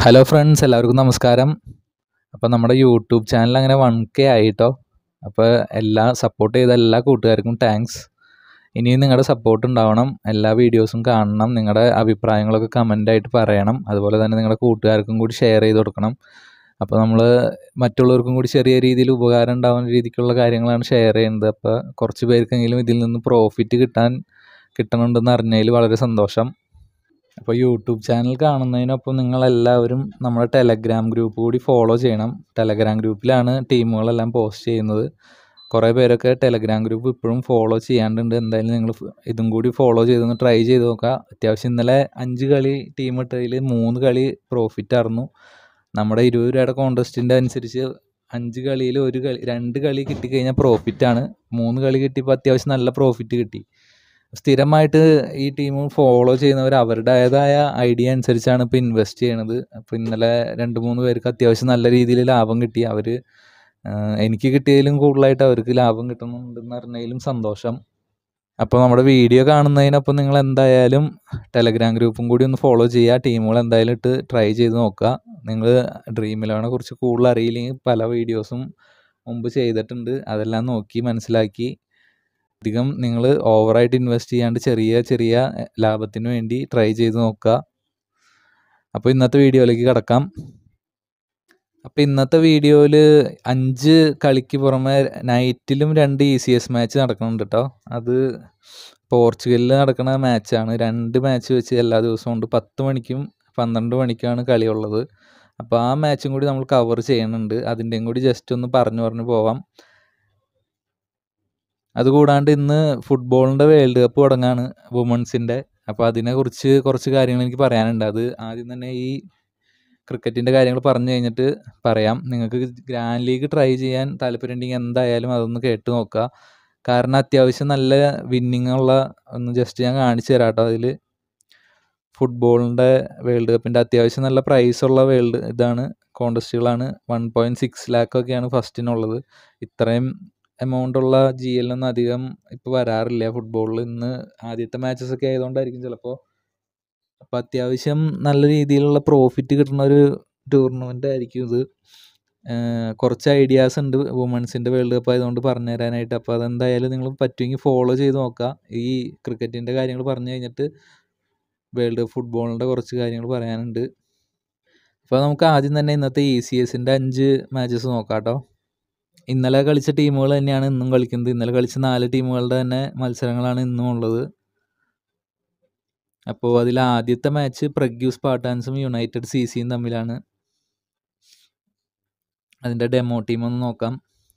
hello friends എല്ലാവർക്കും നമസ്കാരം അപ്പോൾ നമ്മുടെ യൂട്യൂബ് ചാനൽ അങ്ങനെ വൺ കെ ആയിട്ടോ അപ്പോൾ എല്ലാ സപ്പോർട്ട് ചെയ്ത എല്ലാ കൂട്ടുകാർക്കും താങ്ക്സ് ഇനിയും നിങ്ങളുടെ സപ്പോർട്ട് ഉണ്ടാവണം എല്ലാ വീഡിയോസും കാണണം നിങ്ങളുടെ അഭിപ്രായങ്ങളൊക്കെ കമൻ്റായിട്ട് പറയണം അതുപോലെ തന്നെ നിങ്ങളുടെ കൂട്ടുകാർക്കും കൂടി ഷെയർ ചെയ്ത് കൊടുക്കണം അപ്പോൾ നമ്മൾ മറ്റുള്ളവർക്കും കൂടി ചെറിയ രീതിയിൽ ഉപകാരം ഉണ്ടാവുന്ന രീതിക്കുള്ള കാര്യങ്ങളാണ് ഷെയർ ചെയ്യുന്നത് അപ്പോൾ കുറച്ച് പേർക്കെങ്കിലും ഇതിൽ നിന്ന് പ്രോഫിറ്റ് കിട്ടാൻ കിട്ടണുണ്ടെന്ന് അറിഞ്ഞതിൽ വളരെ സന്തോഷം അപ്പോൾ യൂട്യൂബ് ചാനൽ കാണുന്നതിനൊപ്പം നിങ്ങളെല്ലാവരും നമ്മുടെ ടെലഗ്രാം ഗ്രൂപ്പ് കൂടി ഫോളോ ചെയ്യണം ടെലഗ്രാം ഗ്രൂപ്പിലാണ് ടീമുകളെല്ലാം പോസ്റ്റ് ചെയ്യുന്നത് കുറേ പേരൊക്കെ ടെലഗ്രാം ഗ്രൂപ്പ് ഇപ്പോഴും ഫോളോ ചെയ്യാണ്ടുണ്ട് എന്തായാലും നിങ്ങൾ ഇതും കൂടി ഫോളോ ചെയ്തൊന്ന് ട്രൈ ചെയ്ത് നോക്കുക അത്യാവശ്യം ഇന്നലെ അഞ്ച് കളി ടീം ഇട്ടതിൽ മൂന്ന് കളി പ്രോഫിറ്റ് ആയിരുന്നു നമ്മുടെ ഇരുപത് രൂപയുടെ കോൺടെസ്റ്റിൻ്റെ അനുസരിച്ച് അഞ്ച് കളിയിൽ ഒരു കളി രണ്ട് കളി കിട്ടിക്കഴിഞ്ഞാൽ പ്രോഫിറ്റാണ് മൂന്ന് കളി കിട്ടിയപ്പോൾ അത്യാവശ്യം നല്ല പ്രോഫിറ്റ് കിട്ടി സ്ഥിരമായിട്ട് ഈ ടീം ഫോളോ ചെയ്യുന്നവർ അവരുടേതായ ഐഡിയ അനുസരിച്ചാണ് ഇപ്പോൾ ഇൻവെസ്റ്റ് ചെയ്യണത് അപ്പോൾ ഇന്നലെ രണ്ട് മൂന്ന് പേർക്ക് അത്യാവശ്യം നല്ല രീതിയിൽ ലാഭം കിട്ടി അവർ എനിക്ക് കിട്ടിയതിലും കൂടുതലായിട്ട് അവർക്ക് ലാഭം കിട്ടുന്നുണ്ടെന്ന് അറിഞ്ഞതിലും സന്തോഷം അപ്പോൾ നമ്മുടെ വീഡിയോ കാണുന്നതിനൊപ്പം നിങ്ങൾ എന്തായാലും ടെലഗ്രാം ഗ്രൂപ്പും കൂടി ഒന്ന് ഫോളോ ചെയ്യുക ടീമുകൾ എന്തായാലും ഇട്ട് ട്രൈ ചെയ്ത് നോക്കുക നിങ്ങൾ ഡ്രീം ഇലവനെ കുറിച്ച് കൂടുതൽ അറിയില്ലെങ്കിൽ പല വീഡിയോസും മുമ്പ് ചെയ്തിട്ടുണ്ട് അതെല്ലാം നോക്കി മനസ്സിലാക്കി അധികം നിങ്ങൾ ഓവറായിട്ട് ഇൻവെസ്റ്റ് ചെയ്യാണ്ട് ചെറിയ ചെറിയ ലാഭത്തിന് വേണ്ടി ട്രൈ ചെയ്ത് നോക്കുക അപ്പോൾ ഇന്നത്തെ വീഡിയോയിലേക്ക് കിടക്കാം അപ്പോൾ ഇന്നത്തെ വീഡിയോയിൽ അഞ്ച് കളിക്ക് പുറമെ നൈറ്റിലും രണ്ട് ഇ സി എസ് മാച്ച് നടക്കുന്നുണ്ട് കേട്ടോ അത് പോർച്ചുഗലിൽ നടക്കുന്ന മാച്ചാണ് രണ്ട് മാച്ച് വെച്ച് എല്ലാ ദിവസവും ഉണ്ട് പത്ത് മണിക്കും പന്ത്രണ്ട് മണിക്കാണ് കളിയുള്ളത് അപ്പോൾ ആ മാച്ചും കൂടി നമ്മൾ കവർ ചെയ്യുന്നുണ്ട് അതിൻ്റെയും കൂടി ജസ്റ്റ് ഒന്ന് പറഞ്ഞു പറഞ്ഞു പോവാം അതുകൂടാണ്ട് ഇന്ന് ഫുട്ബോളിൻ്റെ വേൾഡ് കപ്പ് തുടങ്ങാണ് വുമൺസിൻ്റെ അപ്പോൾ അതിനെക്കുറിച്ച് കുറച്ച് കാര്യങ്ങൾ എനിക്ക് പറയാനുണ്ട് അത് ആദ്യം തന്നെ ഈ ക്രിക്കറ്റിൻ്റെ കാര്യങ്ങൾ പറഞ്ഞു കഴിഞ്ഞിട്ട് പറയാം നിങ്ങൾക്ക് ഗ്രാൻഡ് ലീഗ് ട്രൈ ചെയ്യാൻ താല്പര്യമുണ്ടെങ്കിൽ എന്തായാലും അതൊന്ന് കേട്ട് നോക്കുക കാരണം അത്യാവശ്യം നല്ല വിന്നിങ് ഉള്ള ഒന്ന് ജസ്റ്റ് ഞാൻ കാണിച്ചു തരാം കേട്ടോ അതിൽ ഫുട്ബോളിൻ്റെ വേൾഡ് കപ്പിൻ്റെ അത്യാവശ്യം നല്ല പ്രൈസ് ഉള്ള വേൾഡ് ഇതാണ് കോൺടെസ്റ്റുകളാണ് വൺ പോയിൻറ്റ് സിക്സ് ലാക്കൊക്കെയാണ് ഫസ്റ്റിനുള്ളത് ഇത്രയും എമൗണ്ട് ഉള്ള ജി എല്ലൊന്നും അധികം ഇപ്പോൾ വരാറില്ല ഫുട്ബോളിൽ ഇന്ന് ആദ്യത്തെ മാച്ചസ് ഒക്കെ ആയതുകൊണ്ടായിരിക്കും ചിലപ്പോൾ അപ്പോൾ അത്യാവശ്യം നല്ല രീതിയിലുള്ള പ്രോഫിറ്റ് കിട്ടുന്ന ഒരു ടൂർണമെൻ്റ് ആയിരിക്കും ഇത് കുറച്ച് ഐഡിയാസ് ഉണ്ട് വുമൺസിൻ്റെ വേൾഡ് കപ്പ് ആയതുകൊണ്ട് പറഞ്ഞു തരാനായിട്ട് അപ്പോൾ അതെന്തായാലും നിങ്ങൾ പറ്റുമെങ്കിൽ ഫോളോ ചെയ്ത് നോക്കുക ഈ ക്രിക്കറ്റിൻ്റെ കാര്യങ്ങൾ പറഞ്ഞു കഴിഞ്ഞിട്ട് വേൾഡ് ഫുട്ബോളിൻ്റെ കുറച്ച് കാര്യങ്ങൾ പറയാനുണ്ട് അപ്പോൾ നമുക്ക് ആദ്യം തന്നെ ഇന്നത്തെ ഇ സി എസിൻ്റെ അഞ്ച് മാച്ചസ് നോക്കാം കേട്ടോ ഇന്നലെ കളിച്ച ടീമുകൾ തന്നെയാണ് ഇന്നും കളിക്കുന്നത് ഇന്നലെ കളിച്ച നാല് ടീമുകളുടെ തന്നെ മത്സരങ്ങളാണ് ഇന്നും ഉള്ളത് അപ്പോൾ അതിൽ ആദ്യത്തെ മാച്ച് പ്രഗ്യൂ സ്പാർട്ടാൻസും യുണൈറ്റഡ് സി സിയും തമ്മിലാണ് അതിൻ്റെ ഡെമോ ടീം ഒന്ന് നോക്കാം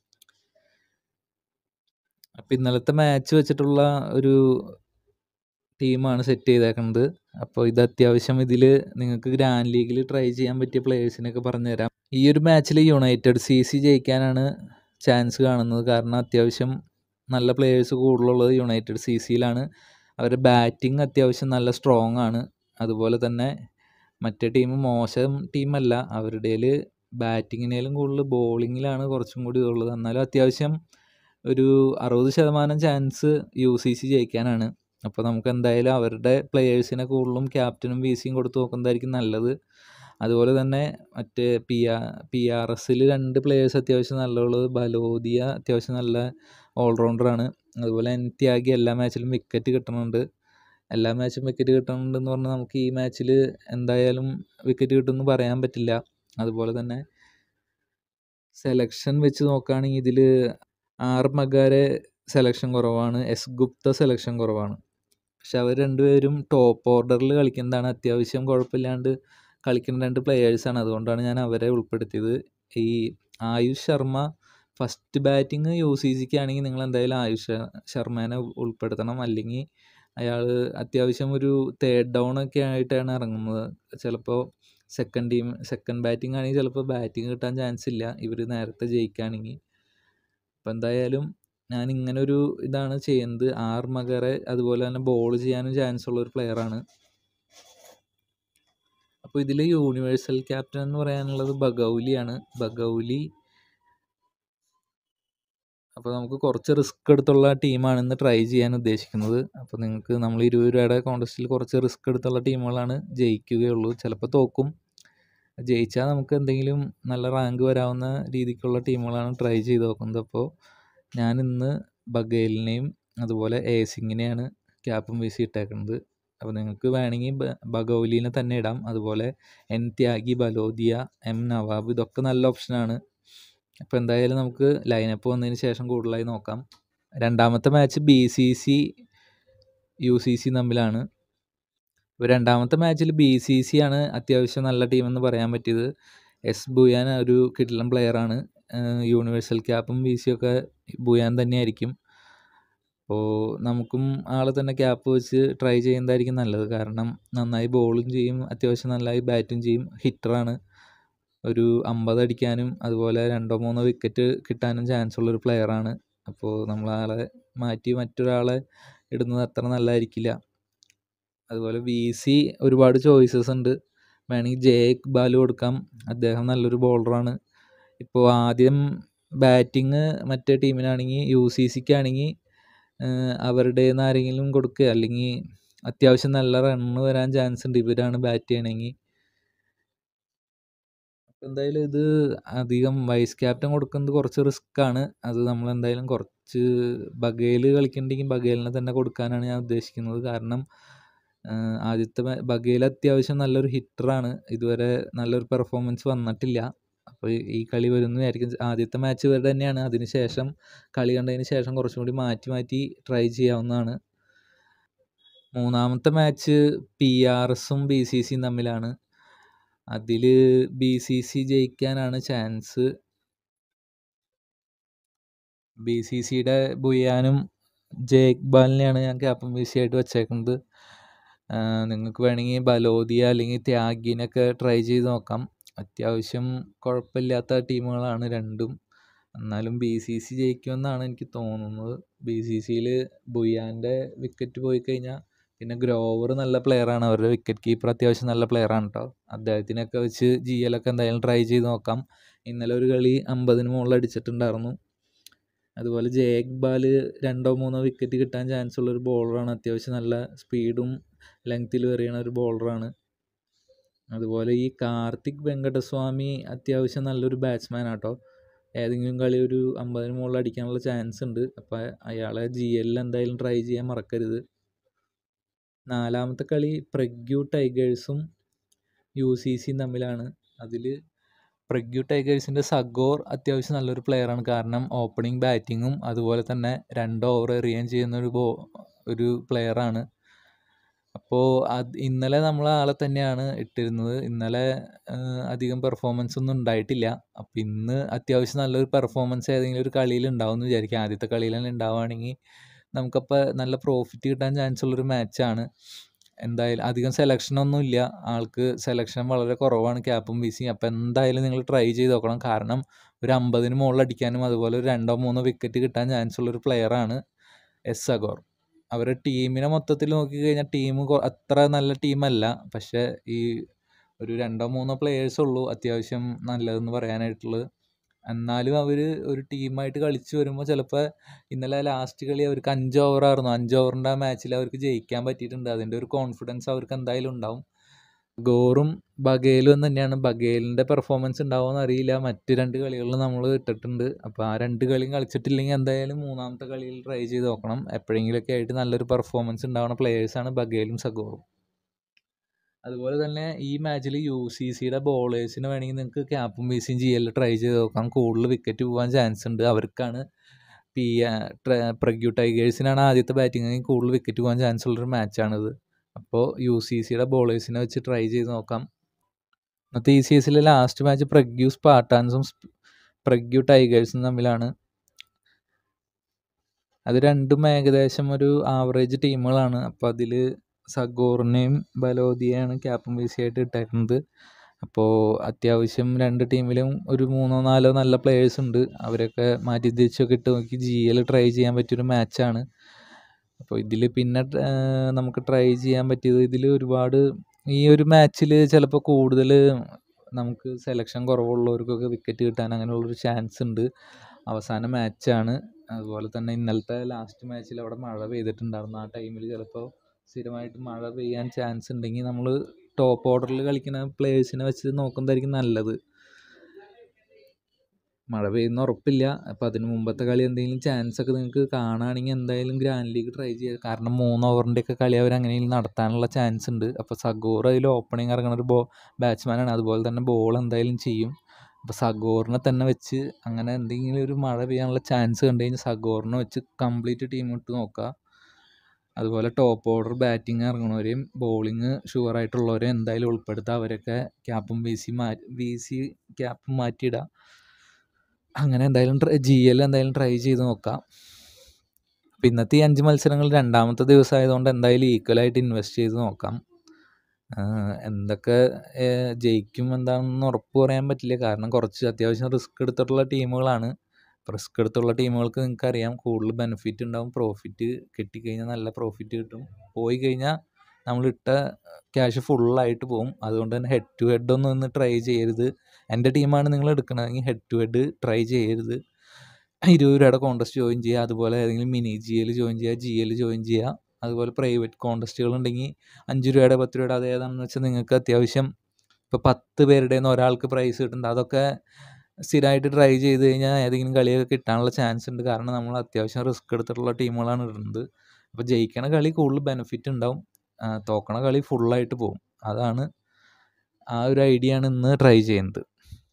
അപ്പോൾ ഇന്നലത്തെ മാച്ച് വെച്ചിട്ടുള്ള ഒരു ടീമാണ് സെറ്റ് ചെയ്തേക്കുന്നത് അപ്പോൾ ഇത് അത്യാവശ്യം ഇതിൽ നിങ്ങൾക്ക് ഗ്രാൻഡ് ലീഗിൽ ട്രൈ ചെയ്യാൻ പറ്റിയ പ്ലേയേഴ്സിനൊക്കെ പറഞ്ഞുതരാം ഈ ഒരു മാച്ചിൽ യുണൈറ്റഡ് സി സി ജയിക്കാനാണ് ചാൻസ് കാണുന്നത് കാരണം അത്യാവശ്യം നല്ല പ്ലേയേഴ്സ് കൂടുതലുള്ളത് യുണൈറ്റഡ് സി സിയിലാണ് അവരുടെ ബാറ്റിംഗ് അത്യാവശ്യം നല്ല സ്ട്രോങ് ആണ് അതുപോലെ തന്നെ മറ്റേ ടീം മോശം ടീമല്ല അവരുടെ ബാറ്റിങ്ങിനേലും കൂടുതൽ ബോളിങ്ങിലാണ് കുറച്ചും കൂടി ഇതുള്ളത് എന്നാലും അത്യാവശ്യം ഒരു അറുപത് ശതമാനം ചാൻസ് യു സി സി ജയിക്കാനാണ് അപ്പോൾ നമുക്ക് എന്തായാലും അവരുടെ പ്ലെയേഴ്സിനെ കൂടുതലും ക്യാപ്റ്റനും വി സിയും കൊടുത്ത് നോക്കുന്നതായിരിക്കും നല്ലത് അതുപോലെ തന്നെ മറ്റേ പി ആർ പി ആർ എസിൽ രണ്ട് പ്ലെയേഴ്സ് അത്യാവശ്യം നല്ലുള്ളത് ബലോദിയ അത്യാവശ്യം നല്ല ഓൾറൗണ്ടറാണ് അതുപോലെ എൻ ത്യാഗി എല്ലാ മാച്ചിലും വിക്കറ്റ് കിട്ടുന്നുണ്ട് എല്ലാ മാച്ചും വിക്കറ്റ് കിട്ടുന്നുണ്ടെന്ന് പറഞ്ഞാൽ നമുക്ക് ഈ മാച്ചിൽ എന്തായാലും വിക്കറ്റ് കിട്ടുമെന്ന് പറയാൻ പറ്റില്ല അതുപോലെ തന്നെ സെലക്ഷൻ വെച്ച് നോക്കുകയാണെങ്കിൽ ഇതിൽ ആർ മഗാരെ സെലക്ഷൻ കുറവാണ് എസ് ഗുപ്ത സെലക്ഷൻ കുറവാണ് പക്ഷെ അവർ രണ്ടുപേരും ടോപ്പ് ഓർഡറിൽ കളിക്കുന്നതാണ് അത്യാവശ്യം കുഴപ്പമില്ലാണ്ട് കളിക്കുന്ന രണ്ട് പ്ലെയേഴ്സാണ് അതുകൊണ്ടാണ് ഞാൻ അവരെ ഉൾപ്പെടുത്തിയത് ഈ Ayush Sharma first batting U C സിക്ക് ആണെങ്കിൽ നിങ്ങൾ എന്തായാലും ആയുഷ് ശർമ്മേനെ ഉൾപ്പെടുത്തണം അല്ലെങ്കിൽ അയാൾ അത്യാവശ്യം ഒരു തേർഡ് ഡൗൺ ഒക്കെ ആയിട്ടാണ് ഇറങ്ങുന്നത് ചിലപ്പോൾ സെക്കൻഡ് ടീം സെക്കൻഡ് ബാറ്റിംഗ് ആണെങ്കിൽ ചിലപ്പോൾ ബാറ്റിംഗ് കിട്ടാൻ ചാൻസ് ഇല്ല ഇവർ നേരത്തെ ജയിക്കുകയാണെങ്കിൽ അപ്പോൾ എന്തായാലും ഞാൻ ഇങ്ങനെ ഒരു ഇതാണ് ചെയ്യുന്നത് ആർ മകറെ അതുപോലെ തന്നെ ബോൾ ചെയ്യാനും ചാൻസ് ഉള്ള ഒരു പ്ലെയറാണ് അപ്പോൾ ഇതിൽ യൂണിവേഴ്സൽ ക്യാപ്റ്റൻ എന്ന് പറയാനുള്ളത് ബഗൗലിയാണ് ബഗൗലി അപ്പോൾ നമുക്ക് കുറച്ച് റിസ്ക് എടുത്തുള്ള ടീമാണ് ഇന്ന് ട്രൈ ചെയ്യാൻ ഉദ്ദേശിക്കുന്നത് അപ്പോൾ നിങ്ങൾക്ക് നമ്മൾ ഇരുപത് രൂപയുടെ കോൺടെസ്റ്റിൽ കുറച്ച് റിസ്ക് എടുത്തുള്ള ടീമുകളാണ് ജയിക്കുകയുള്ളൂ ചിലപ്പോൾ തോക്കും ജയിച്ചാൽ നമുക്ക് എന്തെങ്കിലും നല്ല റാങ്ക് വരാവുന്ന രീതിക്കുള്ള ടീമുകളാണ് ട്രൈ ചെയ്ത് നോക്കുന്നത് അപ്പോൾ ഞാൻ ഇന്ന് ബഗേലിനെയും അതുപോലെ ഏസിങ്ങിനെയാണ് ക്യാപ്പും വീസി ഇട്ടേക്കുന്നത് അപ്പോൾ നിങ്ങൾക്ക് വേണമെങ്കിൽ ബഗോലീനെ തന്നെ ഇടാം അതുപോലെ എൻ ത്യാഗി ബലോദിയ എം നവാബ് ഇതൊക്കെ നല്ല ഓപ്ഷനാണ് അപ്പോൾ എന്തായാലും നമുക്ക് ലൈനപ്പ് വന്നതിന് ശേഷം കൂടുതലായി നോക്കാം രണ്ടാമത്തെ match B C C U C C തമ്മിലാണ് ഇപ്പോൾ രണ്ടാമത്തെ മാച്ചിൽ ബി സി സി ആണ് അത്യാവശ്യം നല്ല ടീമെന്ന് പറയാൻ പറ്റിയത് എസ് ബുയാൻ ഒരു കിടിലൻ പ്ലെയറാണ് യൂണിവേഴ്സൽ ക്യാപ്പും ബി സിയും ഒക്കെ ബുയാൻ തന്നെയായിരിക്കും അപ്പോൾ നമുക്കും ആളെ തന്നെ ക്യാപ്പ് വെച്ച് ട്രൈ ചെയ്യുന്നതായിരിക്കും നല്ലത് കാരണം നന്നായി ബോളും ചെയ്യും അത്യാവശ്യം നന്നായി ബാറ്റും ചെയ്യും ഹിറ്ററാണ് ഒരു അമ്പത് അടിക്കാനും അതുപോലെ രണ്ടോ മൂന്നോ വിക്കറ്റ് കിട്ടാനും ചാൻസ് ഉള്ളൊരു പ്ലെയറാണ് അപ്പോൾ നമ്മൾ ആളെ മാറ്റി മറ്റൊരാളെ ഇടുന്നത് അത്ര നല്ലതായിരിക്കില്ല അതുപോലെ വി സി ഒരുപാട് ചോയ്സസ് ഉണ്ട് വേണമെങ്കിൽ ജെ ഇക്ബാൽ കൊടുക്കാം അദ്ദേഹം നല്ലൊരു ബോളറാണ് ഇപ്പോൾ ആദ്യം ബാറ്റിങ് മറ്റേ ടീമിനാണെങ്കിൽ യു സി സിക്കാണെങ്കിൽ അവരുടെ നിന്ന് ആരെങ്കിലും കൊടുക്കുക അല്ലെങ്കിൽ അത്യാവശ്യം നല്ല റണ്ണ് വരാൻ ചാൻസ് ഉണ്ട് ഇവരാണ് ബാറ്റ് ചെയ്യണമെങ്കിൽ എന്തായാലും ഇത് അധികം വൈസ് ക്യാപ്റ്റൻ കൊടുക്കുന്നത് കുറച്ച് റിസ്ക്കാണ് അത് നമ്മൾ എന്തായാലും കുറച്ച് ബഗേൽ കളിക്കണ്ടെങ്കിൽ ബഗേലിനെ തന്നെ കൊടുക്കാനാണ് ഞാൻ ഉദ്ദേശിക്കുന്നത് കാരണം ആദ്യത്തെ ബഗേൽ അത്യാവശ്യം നല്ലൊരു ഹിറ്ററാണ് ഇതുവരെ നല്ലൊരു പെർഫോമൻസ് വന്നിട്ടില്ല അപ്പോൾ ഈ കളി വരുന്നതായിരിക്കും ആദ്യത്തെ മാച്ച് ഇവരുടെ തന്നെയാണ് അതിന് ശേഷം കളി കണ്ടതിന് ശേഷം കുറച്ചും കൂടി മാറ്റി മാറ്റി ട്രൈ ചെയ്യാവുന്നതാണ് മൂന്നാമത്തെ മാച്ച് പി ആർ എസും ബി സി സിയും തമ്മിലാണ് അതിൽ ബി സി സി ജയിക്കാനാണ് ചാൻസ് ബി സി സിയുടെ ബുയാനും ജെ ഇക്ബാലിനെയാണ് ഞാൻ ക്യാപ്റ്റൻ ബി സി ആയിട്ട് വെച്ചേക്കുന്നത് നിങ്ങൾക്ക് വേണമെങ്കിൽ ബലോദിയ അല്ലെങ്കിൽ ത്യാഗിനൊക്കെ ട്രൈ ചെയ്ത് നോക്കാം അത്യാവശ്യം കുഴപ്പമില്ലാത്ത ടീമുകളാണ് രണ്ടും എന്നാലും ബി സി സി ജയിക്കുമെന്നാണ് എനിക്ക് തോന്നുന്നത് ബി സി സിയിൽ ബുയാൻ്റെ വിക്കറ്റ് പോയി കഴിഞ്ഞാൽ പിന്നെ ഗ്രോവർ നല്ല പ്ലെയറാണ് അവരുടെ വിക്കറ്റ് കീപ്പർ അത്യാവശ്യം നല്ല പ്ലെയറാണ് കേട്ടോ അദ്ദേഹത്തിനൊക്കെ വെച്ച് ജി എല്ലൊക്കെ എന്തായാലും ട്രൈ ചെയ്ത് നോക്കാം ഇന്നലെ ഒരു കളി അമ്പതിന് മുകളിൽ അടിച്ചിട്ടുണ്ടായിരുന്നു അതുപോലെ ജെ ഇക്ബാൽ രണ്ടോ മൂന്നോ വിക്കറ്റ് കിട്ടാൻ ചാൻസ് ഉള്ളൊരു ബോളറാണ് അത്യാവശ്യം നല്ല സ്പീഡും ലെങ്ത്തിൽ എറിയണ ഒരു ബോളറാണ് അതുപോലെ ഈ കാർത്തിക് വെങ്കടസ്വാമി അത്യാവശ്യം നല്ലൊരു ബാറ്റ്സ്മാൻ ആട്ടോ ഏതെങ്കിലും കളി ഒരു അമ്പതിന് മുകളിൽ അടിക്കാനുള്ള ചാൻസ് ഉണ്ട് അപ്പോൾ അയാളെ ജി എല്ലിൽ എന്തായാലും ട്രൈ ചെയ്യാൻ മറക്കരുത് നാലാമത്തെ കളി പ്രഗ്യു ടൈഗേഴ്സും യു സി സിയും തമ്മിലാണ് അതിൽ പ്രഗ്യു ടൈഗേഴ്സിൻ്റെ സഗോർ അത്യാവശ്യം നല്ലൊരു പ്ലെയറാണ് കാരണം ഓപ്പണിംഗ് ബാറ്റിങ്ങും അതുപോലെ തന്നെ രണ്ട് ഓവർ എറിയുകയും ചെയ്യുന്ന ഒരു ബോ ഒരു പ്ലെയറാണ് അപ്പോൾ അത് ഇന്നലെ നമ്മൾ ആളെ തന്നെയാണ് ഇട്ടിരുന്നത് ഇന്നലെ അധികം പെർഫോമൻസ് ഒന്നും ഉണ്ടായിട്ടില്ല അപ്പം ഇന്ന് അത്യാവശ്യം നല്ലൊരു പെർഫോമൻസ് ഏതെങ്കിലും ഒരു കളിയിൽ ഉണ്ടാവും എന്ന് വിചാരിക്കാം ആദ്യത്തെ കളിയിൽ തന്നെ ഉണ്ടാവുകയാണെങ്കിൽ നമുക്കപ്പോൾ നല്ല പ്രോഫിറ്റ് കിട്ടാൻ ചാൻസ് ഉള്ളൊരു മാച്ചാണ് എന്തായാലും അധികം സെലക്ഷനൊന്നും ഇല്ല ആൾക്ക് സെലക്ഷൻ വളരെ കുറവാണ് ക്യാപ്പും വീസിയും അപ്പോൾ എന്തായാലും നിങ്ങൾ ട്രൈ ചെയ്ത് നോക്കണം കാരണം ഒരു അമ്പതിന് മുകളിൽ അടിക്കാനും അതുപോലെ ഒരു രണ്ടോ മൂന്നോ വിക്കറ്റ് കിട്ടാൻ ചാൻസ് ഉള്ളൊരു പ്ലെയറാണ് എസ് അഗോർ അവരുടെ ടീമിനെ മൊത്തത്തിൽ നോക്കിക്കഴിഞ്ഞാൽ ടീം അത്ര നല്ല ടീമല്ല പക്ഷേ ഈ ഒരു രണ്ടോ മൂന്നോ പ്ലെയേഴ്സ് ഉള്ളൂ അത്യാവശ്യം നല്ലതെന്ന് പറയാനായിട്ടുള്ളത് എന്നാലും അവർ ഒരു ടീമായിട്ട് കളിച്ച് വരുമ്പോൾ ചിലപ്പോൾ ഇന്നലെ ലാസ്റ്റ് കളി അവർക്ക് അഞ്ച് ഓവറായിരുന്നു അഞ്ച് ഓവറിൻ്റെ ആ മാച്ചിൽ അവർക്ക് ജയിക്കാൻ പറ്റിയിട്ടുണ്ട് അതിൻ്റെ ഒരു കോൺഫിഡൻസ് അവർക്ക് എന്തായാലും ഉണ്ടാവും ഗോറും ബഗേലും തന്നെയാണ് ബഗേലിൻ്റെ പെർഫോമൻസ് ഉണ്ടാവുമെന്ന് അറിയില്ല മറ്റ് രണ്ട് കളികളിൽ നമ്മൾ ഇട്ടിട്ടുണ്ട് അപ്പോൾ ആ രണ്ട് കളിയും കളിച്ചിട്ടില്ലെങ്കിൽ എന്തായാലും മൂന്നാമത്തെ കളിയിൽ ട്രൈ ചെയ്ത് നോക്കണം എപ്പോഴെങ്കിലുമൊക്കെ ആയിട്ട് നല്ലൊരു പെർഫോമൻസ് ഉണ്ടാവുന്ന പ്ലെയേഴ്സാണ് ബഗേലും സഗോറും അതുപോലെ തന്നെ ഈ മാച്ചിൽ യു സി സിയുടെ ബോളേഴ്സിന് വേണമെങ്കിൽ നിങ്ങൾക്ക് ക്യാപ്പും വീസിയും ചെയ്യൽ ട്രൈ ചെയ്ത് നോക്കാം കൂടുതൽ വിക്കറ്റ് പോകാൻ ചാൻസ് ഉണ്ട് അവർക്കാണ് പി പ്രഗ്യു ടൈഗേഴ്സിനാണ് ആദ്യത്തെ ബാറ്റിംഗ് കൂടുതൽ വിക്കറ്റ് പോകാൻ ചാൻസ് ഉള്ളൊരു മാച്ചാണിത് അപ്പോൾ യു സി സിയുടെ ബോളേഴ്സിനെ വെച്ച് ട്രൈ ചെയ്ത് നോക്കാം ഇന്നത്തെ ഈ സി എസിലെ ലാസ്റ്റ് മാച്ച് പ്രഗ്യു സ്പാർട്ടാൻസും പ്രഗ്യു ടൈഗേഴ്സും തമ്മിലാണ് അത് രണ്ടും ഏകദേശം ഒരു ആവറേജ് ടീമുകളാണ് അപ്പോൾ അതിൽ സഗോറിനെയും ബലോദിയെയാണ് ക്യാപ്റ്റൻ വീസി ആയിട്ട് ഇട്ടേക്കുന്നത് അപ്പോൾ അത്യാവശ്യം രണ്ട് ടീമിലും ഒരു മൂന്നോ നാലോ നല്ല പ്ലെയേഴ്സ് ഉണ്ട് അവരൊക്കെ മാറ്റി തിരിച്ചൊക്കെ ഇട്ട് നോക്കി ജി എൽ ട്രൈ ചെയ്യാൻ പറ്റിയൊരു മാച്ചാണ് അപ്പോൾ ഇതിൽ പിന്നെ നമുക്ക് ട്രൈ ചെയ്യാൻ പറ്റിയത് ഇതിൽ ഒരുപാട് ഈ ഒരു മാച്ചിൽ ചിലപ്പോൾ കൂടുതൽ നമുക്ക് സെലക്ഷൻ കുറവുള്ളവർക്കൊക്കെ വിക്കറ്റ് കിട്ടാൻ അങ്ങനെയുള്ളൊരു ചാൻസ് ഉണ്ട് അവസാന മാച്ചാണ് അതുപോലെ തന്നെ ഇന്നലത്തെ ലാസ്റ്റ് മാച്ചിൽ അവിടെ മഴ പെയ്തിട്ടുണ്ടായിരുന്നു ആ ടൈമിൽ ചിലപ്പോൾ സ്ഥിരമായിട്ട് മഴ പെയ്യാൻ ചാൻസ് ഉണ്ടെങ്കിൽ നമ്മൾ ടോപ്പ് ഓർഡറിൽ കളിക്കുന്ന പ്ലേയേഴ്സിനെ വെച്ച് നോക്കുന്നതായിരിക്കും നല്ലത് മഴ പെയ്യുന്ന ഉറപ്പില്ല അപ്പോൾ അതിന് മുമ്പത്തെ കളി എന്തെങ്കിലും ചാൻസ് ഒക്കെ നിങ്ങൾക്ക് കാണുകയാണെങ്കിൽ എന്തായാലും ഗ്രാൻഡ് ലീഗ് ട്രൈ ചെയ്യുക കാരണം മൂന്ന് ഓവറിൻ്റെ ഒക്കെ കളി അവർ അങ്ങനെയെങ്കിലും നടത്താനുള്ള ചാൻസ് ഉണ്ട് അപ്പോൾ സഗോർ അതിൽ ഓപ്പണിംഗ് ഇറങ്ങുന്ന ഒരു ബോ ബാറ്റ്സ്മാനാണ് അതുപോലെ തന്നെ ബോൾ എന്തായാലും ചെയ്യും അപ്പോൾ സഗോറിനെ തന്നെ വെച്ച് അങ്ങനെ എന്തെങ്കിലും ഒരു മഴ പെയ്യാനുള്ള ചാൻസ് കണ്ടു കഴിഞ്ഞാൽ സഗോറിനെ വെച്ച് കംപ്ലീറ്റ് ടീം ഇട്ട് നോക്കുക അതുപോലെ ടോപ്പ് ഓർഡർ ബാറ്റിംഗ് ഇറങ്ങുന്നവരെയും ബോളിങ് ഷുവറായിട്ടുള്ളവരെയും എന്തായാലും ഉൾപ്പെടുത്തുക അവരൊക്കെ ക്യാപ്പും വി സി മാ വി സി ക്യാപ്പും മാറ്റിയിടുക അങ്ങനെ എന്തായാലും ട്രൈ ജി എൽ എന്തായാലും ട്രൈ ചെയ്ത് നോക്കാം അപ്പം ഇന്നത്തെ ഈ അഞ്ച് മത്സരങ്ങൾ രണ്ടാമത്തെ ദിവസം ആയതുകൊണ്ട് എന്തായാലും ഈക്വലായിട്ട് ഇൻവെസ്റ്റ് ചെയ്ത് നോക്കാം എന്തൊക്കെ ജയിക്കും എന്താണെന്ന് ഉറപ്പ് പറയാൻ പറ്റില്ല കാരണം കുറച്ച് അത്യാവശ്യം റിസ്ക് എടുത്തിട്ടുള്ള ടീമുകളാണ് റിസ്ക് എടുത്തുള്ള ടീമുകൾക്ക് നിങ്ങൾക്ക് അറിയാം കൂടുതൽ ബെനിഫിറ്റ് ഉണ്ടാവും പ്രോഫിറ്റ് കിട്ടിക്കഴിഞ്ഞാൽ നല്ല പ്രോഫിറ്റ് കിട്ടും പോയി കഴിഞ്ഞാൽ നമ്മളിട്ട ക്യാഷ് ഫുള്ളായിട്ട് പോകും അതുകൊണ്ട് തന്നെ ഹെഡ് ടു ഹെഡ് ഒന്നും ഒന്ന് ട്രൈ ചെയ്യരുത് എൻ്റെ ടീമാണ് നിങ്ങൾ എടുക്കണമെങ്കിൽ ഹെഡ് ടു ഹെഡ് ട്രൈ ചെയ്യരുത് ഇരുപത് രൂപയുടെ കോൺടെസ്റ്റ് ജോയിൻ ചെയ്യുക അതുപോലെ ഏതെങ്കിലും മിനി ജി എൽ ജോയിൻ ചെയ്യുക ജി എൽ ജോയിൻ ചെയ്യുക അതുപോലെ പ്രൈവറ്റ് കോൺടെസ്റ്റുകൾ ഉണ്ടെങ്കിൽ അഞ്ച് രൂപയുടെ പത്ത് രൂപയുടെ അത് ഏതാണെന്ന് വെച്ചാൽ നിങ്ങൾക്ക് അത്യാവശ്യം ഇപ്പോൾ പത്ത് പേരുടെ നിന്ന് ഒരാൾക്ക് പ്രൈസ് കിട്ടുന്നുണ്ട് അതൊക്കെ സ്ഥിരമായിട്ട് ട്രൈ ചെയ്ത് കഴിഞ്ഞാൽ ഏതെങ്കിലും കളിയൊക്കെ കിട്ടാനുള്ള ചാൻസ് ഉണ്ട് കാരണം നമ്മൾ അത്യാവശ്യം റിസ്ക് എടുത്തിട്ടുള്ള ടീമുകളാണ് ഇടുന്നത് അപ്പോൾ ജയിക്കണ കളി കൂടുതൽ ബെനിഫിറ്റ് ഉണ്ടാവും തോക്കണ കളി ഫുള്ളായിട്ട് പോകും അതാണ് ആ ഒരു ഐഡിയ ആണ് ഇന്ന് ട്രൈ ചെയ്യുന്നത്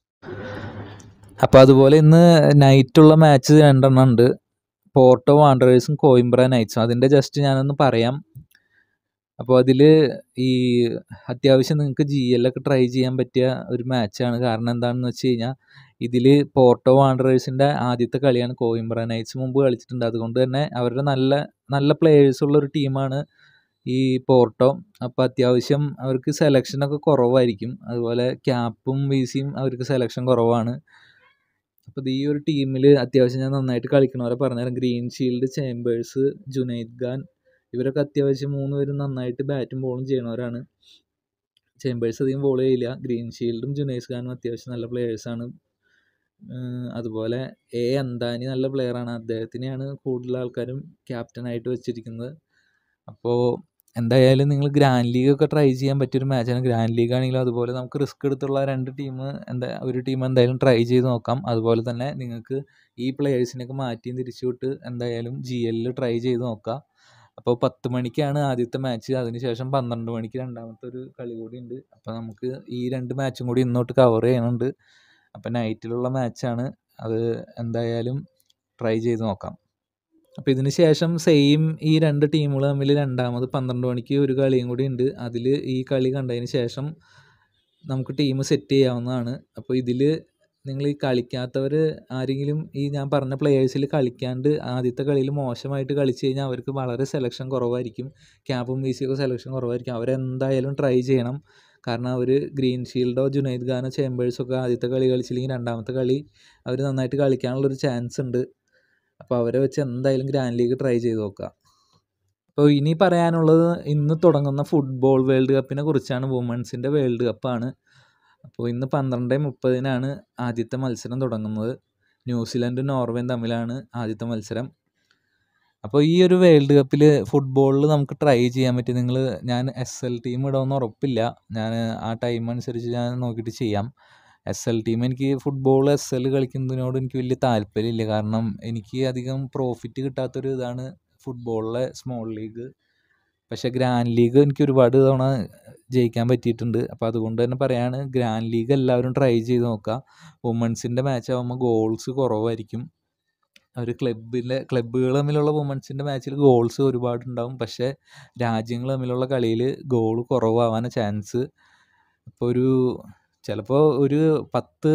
അപ്പോൾ അതുപോലെ ഇന്ന് നൈറ്റുള്ള മാച്ച് രണ്ടെണ്ണം ഉണ്ട് പോർട്ടോ വാണ്ടറേഴ്സും കോയിംബ്ര നൈറ്റ്സും അതിൻ്റെ ജസ്റ്റ് ഞാനൊന്ന് പറയാം അപ്പോൾ അതിൽ ഈ അത്യാവശ്യം നിങ്ങൾക്ക് ജി എല്ലൊക്കെ ട്രൈ ചെയ്യാൻ പറ്റിയ ഒരു മാച്ചാണ് കാരണം എന്താണെന്ന് വെച്ച് കഴിഞ്ഞാൽ ഇതിൽ പോർട്ടോ വാണ്ടറേഴ്സിൻ്റെ ആദ്യത്തെ കളിയാണ് കോയിംബ്ര നൈറ്റ്സ് മുമ്പ് കളിച്ചിട്ടുണ്ട് അതുകൊണ്ട് തന്നെ അവരുടെ നല്ല നല്ല പ്ലേയേഴ്സ് ഉള്ള ഒരു ടീമാണ് ഈ പോർട്ടോ അപ്പോൾ അത്യാവശ്യം അവർക്ക് സെലക്ഷനൊക്കെ കുറവായിരിക്കും അതുപോലെ ക്യാപ്പും വീസിയും അവർക്ക് സെലക്ഷൻ കുറവാണ് അപ്പോൾ ഈ ഒരു ടീമിൽ അത്യാവശ്യം ഞാൻ നന്നായിട്ട് കളിക്കണവരെ പറഞ്ഞുതരാം Green Shield Chambers Junaid Khan ഇവരൊക്കെ അത്യാവശ്യം മൂന്ന് പേരും നന്നായിട്ട് ബാറ്റും ബോളും ചെയ്യണവരാണ് ചേമ്പേഴ്സ് അധികം ബോൾ ചെയ്യില്ല ഗ്രീൻ ഷീൽഡും ജുനൈസ് ഖാനും അത്യാവശ്യം നല്ല പ്ലെയേഴ്സാണ് അതുപോലെ എ അന്താനി നല്ല പ്ലെയറാണ് അദ്ദേഹത്തിനെയാണ് കൂടുതൽ ആൾക്കാരും ക്യാപ്റ്റനായിട്ട് വെച്ചിരിക്കുന്നത് അപ്പോൾ എന്തായാലും നിങ്ങൾ ഗ്രാൻഡ് ലീഗൊക്കെ ട്രൈ ചെയ്യാൻ പറ്റിയൊരു മാച്ചാണ് ഗ്രാൻഡ് ലീഗ് ആണെങ്കിലും അതുപോലെ നമുക്ക് റിസ്ക് എടുത്തുള്ള രണ്ട് ടീം എന്താ ഒരു ടീം എന്തായാലും ട്രൈ ചെയ്ത് നോക്കാം അതുപോലെ തന്നെ നിങ്ങൾക്ക് ഈ പ്ലെയേഴ്സിനൊക്കെ മാറ്റിയും തിരിച്ചു വിട്ട് എന്തായാലും ജി എല്ലിൽ ട്രൈ ചെയ്ത് നോക്കാം അപ്പോൾ പത്ത് മണിക്കാണ് ആദ്യത്തെ മാച്ച് അതിനുശേഷം പന്ത്രണ്ട് മണിക്ക് രണ്ടാമത്തെ ഒരു കളി കൂടി ഉണ്ട് അപ്പോൾ നമുക്ക് ഈ രണ്ട് മാച്ചും കൂടി ഇന്നോട്ട് കവർ ചെയ്യണുണ്ട് അപ്പോൾ നൈറ്റിലുള്ള മാച്ചാണ് അത് എന്തായാലും ട്രൈ ചെയ്ത് നോക്കാം അപ്പോൾ ഇതിന് ശേഷം സെയിം ഈ രണ്ട് ടീമുകൾ തമ്മിൽ രണ്ടാമത് പന്ത്രണ്ട് മണിക്ക് ഒരു കളിയും കൂടി ഉണ്ട് അതിൽ ഈ കളി കണ്ടതിന് ശേഷം നമുക്ക് ടീം സെറ്റ് ചെയ്യാവുന്നതാണ് അപ്പോൾ ഇതിൽ നിങ്ങൾ ഈ കളിക്കാത്തവർ ആരെങ്കിലും ഈ ഞാൻ പറഞ്ഞ പ്ലെയേഴ്സിൽ കളിക്കാണ്ട് ആദ്യത്തെ കളിയിൽ മോശമായിട്ട് കളിച്ച് കഴിഞ്ഞാൽ അവർക്ക് വളരെ സെലക്ഷൻ കുറവായിരിക്കും ക്യാപ്പും വി സിയൊക്കെ സെലക്ഷൻ കുറവായിരിക്കും അവരെന്തായാലും ട്രൈ ചെയ്യണം കാരണം അവർ ഗ്രീൻ ഷീൽഡോ ജുനൈദ് ഖാനോ ചേമ്പേഴ്സോ ഒക്കെ ആദ്യത്തെ കളി കളിച്ചില്ലെങ്കിൽ രണ്ടാമത്തെ കളി അവർ നന്നായിട്ട് കളിക്കാനുള്ളൊരു ചാൻസ് ഉണ്ട് അപ്പോൾ അവരെ വെച്ച് എന്തായാലും ഗ്രാൻഡ് ലീഗ് ട്രൈ ചെയ്ത് നോക്കുക അപ്പോൾ ഇനി പറയാനുള്ളത് ഇന്ന് തുടങ്ങുന്ന ഫുട്ബോൾ വേൾഡ് കപ്പിനെ കുറിച്ചാണ് വുമൺസിൻ്റെ വേൾഡ് കപ്പാണ് അപ്പോൾ ഇന്ന് പന്ത്രണ്ട് മുപ്പതിനാണ് ആദ്യത്തെ മത്സരം തുടങ്ങുന്നത് ന്യൂസിലൻഡും നോർവേയും തമ്മിലാണ് ആദ്യത്തെ മത്സരം അപ്പോൾ ഈ ഒരു വേൾഡ് കപ്പിൽ ഫുട്ബോളിൽ നമുക്ക് ട്രൈ ചെയ്യാൻ പറ്റും നിങ്ങൾ ഞാൻ എസ് എൽ ടീം ഇടുമെന്ന് ഉറപ്പില്ല ഞാൻ ആ ടൈം അനുസരിച്ച് ഞാൻ നോക്കിയിട്ട് ചെയ്യാം എസ് എൽ ടീം എനിക്ക് ഫുട്ബോൾ എസ് എൽ കളിക്കുന്നതിനോട് എനിക്ക് വലിയ താല്പര്യമില്ല കാരണം എനിക്ക് അധികം പ്രോഫിറ്റ് കിട്ടാത്തൊരു ഇതാണ് ഫുട്ബോളിലെ സ്മോൾ ലീഗ് പക്ഷേ ഗ്രാൻഡ് ലീഗ് എനിക്ക് ഒരുപാട് തവണ ജയിക്കാൻ പറ്റിയിട്ടുണ്ട് അപ്പോൾ അതുകൊണ്ട് തന്നെ പറയാണ് ഗ്രാൻഡ് ലീഗ് എല്ലാവരും ട്രൈ ചെയ്ത് നോക്കുക വുമൺസിൻ്റെ മാച്ച് ആകുമ്പോൾ ഗോൾസ് കുറവായിരിക്കും അവർ ക്ലബിലെ ക്ലബ്ബുകൾ തമ്മിലുള്ള വുമൺസിൻ്റെ മാച്ചിൽ ഗോൾസ് ഒരുപാടുണ്ടാവും പക്ഷേ രാജ്യങ്ങൾ തമ്മിലുള്ള കളിയിൽ ഗോൾ കുറവാവാനാണ് ചാൻസ് ഇപ്പോൾ ഒരു ചിലപ്പോൾ ഒരു പത്ത്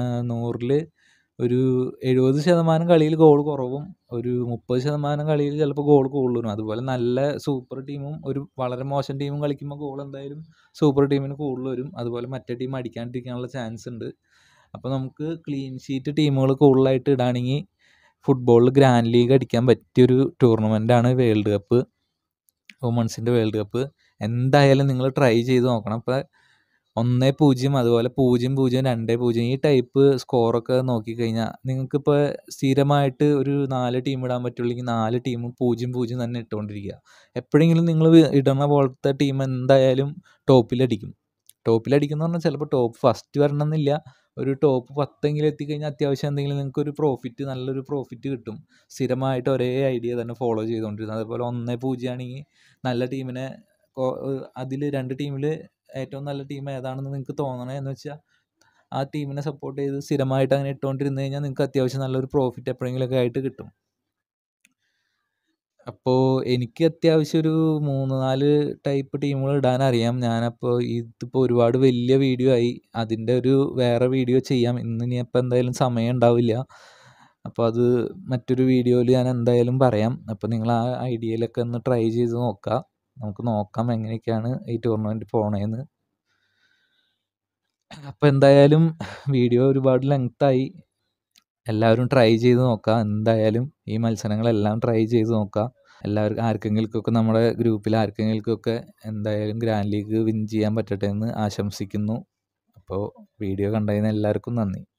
നൂറിൽ ഒരു എഴുപത് ശതമാനം കളിയിൽ ഗോൾ കുറവും ഒരു മുപ്പത് ശതമാനം കളിയിൽ ചിലപ്പോൾ ഗോൾ കൂടുതലും അതുപോലെ നല്ല സൂപ്പർ ടീമും ഒരു വളരെ മോശം ടീമും കളിക്കുമ്പോൾ ഗോൾ എന്തായാലും സൂപ്പർ ടീമിന് കൂടുതൽ വരും അതുപോലെ മറ്റേ ടീം അടിക്കാണ്ടിരിക്കാനുള്ള ചാൻസ് ഉണ്ട് അപ്പോൾ നമുക്ക് ക്ലീൻ ഷീറ്റ് ടീമുകൾ കൂടുതലായിട്ട് ഇടുകയാണെങ്കിൽ ഫുട്ബോളിൽ ഗ്രാൻഡ് ലീഗ് അടിക്കാൻ പറ്റിയൊരു ടൂർണമെൻറ്റാണ് വേൾഡ് കപ്പ് വുമൺസിൻ്റെ വേൾഡ് കപ്പ് എന്തായാലും നിങ്ങൾ ട്രൈ ചെയ്ത് നോക്കണം അപ്പോൾ ഒന്ന് പൂജ്യം അതുപോലെ പൂജ്യം പൂജ്യം രണ്ട് പൂജ്യം ഈ ടൈപ്പ് സ്കോറൊക്കെ നോക്കിക്കഴിഞ്ഞാൽ നിങ്ങൾക്കിപ്പോൾ സ്ഥിരമായിട്ട് ഒരു നാല് ടീം ഇടാൻ പറ്റുള്ളെങ്കിൽ നാല് ടീമും പൂജ്യം പൂജ്യം തന്നെ ഇട്ടുകൊണ്ടിരിക്കുക എപ്പോഴെങ്കിലും നിങ്ങൾ ഇടുന്ന പോലത്തെ ടീം എന്തായാലും ടോപ്പിലടിക്കും ടോപ്പിലടിക്കുന്ന പറഞ്ഞാൽ ചിലപ്പോൾ ടോപ്പ് ഫസ്റ്റ് വരണമെന്നില്ല ഒരു ടോപ്പ് പത്തെങ്കിലും എത്തിക്കഴിഞ്ഞാൽ അത്യാവശ്യം എന്തെങ്കിലും നിങ്ങൾക്ക് ഒരു പ്രോഫിറ്റ് നല്ലൊരു പ്രോഫിറ്റ് കിട്ടും സ്ഥിരമായിട്ട് ഒരേ ഐഡിയ തന്നെ ഫോളോ ചെയ്തുകൊണ്ടിരുന്നത് അതുപോലെ ഒന്ന് പൂജ്യം ആണെങ്കിൽ നല്ല ടീമിനെ അതിൽ രണ്ട് ടീമിൽ ഏറ്റവും നല്ല ടീം ഏതാണെന്ന് നിങ്ങൾക്ക് തോന്നണതെന്ന് വെച്ചാൽ ആ ടീമിനെ സപ്പോർട്ട് ചെയ്ത് സ്ഥിരമായിട്ട് അങ്ങനെ ഇട്ടുകൊണ്ടിരുന്ന് കഴിഞ്ഞാൽ നിങ്ങൾക്ക് അത്യാവശ്യം നല്ലൊരു പ്രോഫിറ്റ് എപ്പോഴെങ്കിലുമൊക്കെ ആയിട്ട് കിട്ടും അപ്പോൾ എനിക്ക് അത്യാവശ്യം ഒരു മൂന്ന് നാല് ടൈപ്പ് ടീമുകൾ ഇടാൻ അറിയാം ഞാനപ്പോൾ ഇതിപ്പോൾ ഒരുപാട് വലിയ വീഡിയോ ആയി അതിൻ്റെ ഒരു വേറെ വീഡിയോ ചെയ്യാം ഇന്ന് ഇനി അപ്പോൾ എന്തായാലും സമയം ഉണ്ടാവില്ല അപ്പോൾ അത് മറ്റൊരു വീഡിയോയിൽ ഞാൻ എന്തായാലും പറയാം അപ്പോൾ നിങ്ങൾ ആ ഐഡിയയിലൊക്കെ ഒന്ന് ട്രൈ ചെയ്ത് നോക്കുക നമുക്ക് നോക്കാം എങ്ങനെയൊക്കെയാണ് ഈ ടൂർണമെൻറ്റ് പോണേന്ന് അപ്പോൾ എന്തായാലും വീഡിയോ ഒരുപാട് ലെങ്തായി എല്ലാവരും ട്രൈ ചെയ്ത് നോക്കുക എന്തായാലും ഈ മത്സരങ്ങളെല്ലാം ട്രൈ ചെയ്ത് നോക്കുക എല്ലാവർക്കും ആർക്കെങ്കിലുമൊക്കെ നമ്മുടെ ഗ്രൂപ്പിൽ ആർക്കെങ്കിലുമൊക്കെ എന്തായാലും ഗ്രാൻഡ് ലീഗ് വിൻ ചെയ്യാൻ പറ്റട്ടെ എന്ന് ആശംസിക്കുന്നു അപ്പോൾ വീഡിയോ കണ്ടതിന് എല്ലാവർക്കും നന്ദി